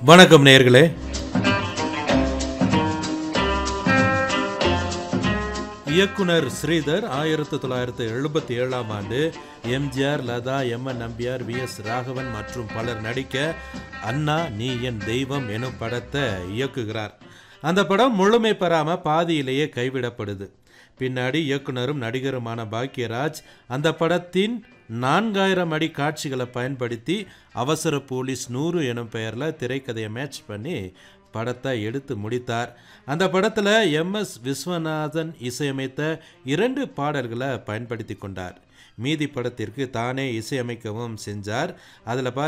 வணக்கம் நேயர்களே இயக்குனர் ஸ்ரீதர் ஆயிரத்தி தொள்ளாயிரத்தி எழுபத்தி ஏழாம் ஆண்டு MGR Latha M N Nambiar V S Raghavan மற்றும் பலர் நடிக்க அண்ணா நீ என் தெய்வம் எனும் படத்தை இயக்குகிறார் அந்த படம் முழுமை பெறாம பாதியிலேயே கைவிடப்படுது பின்னாடி இயக்குனரும் நடிகருமான பாக்யராஜ் அந்த படத்தின் நான்காயிரம் அடி காட்சிகளை பயன்படுத்தி அவசர போலீஸ் நூறு எனும் பெயரில் திரைக்கதையை மேட்ச் பண்ணி படத்தை எடுத்து முடித்தார் அந்த படத்தில் எம்எஸ் விஸ்வநாதன் இசையமைத்த இரண்டு பாடல்களை பயன்படுத்தி கொண்டார் மீதி படத்திற்கு தானே இசையமைக்கவும் செஞ்சார் அதில் பாரு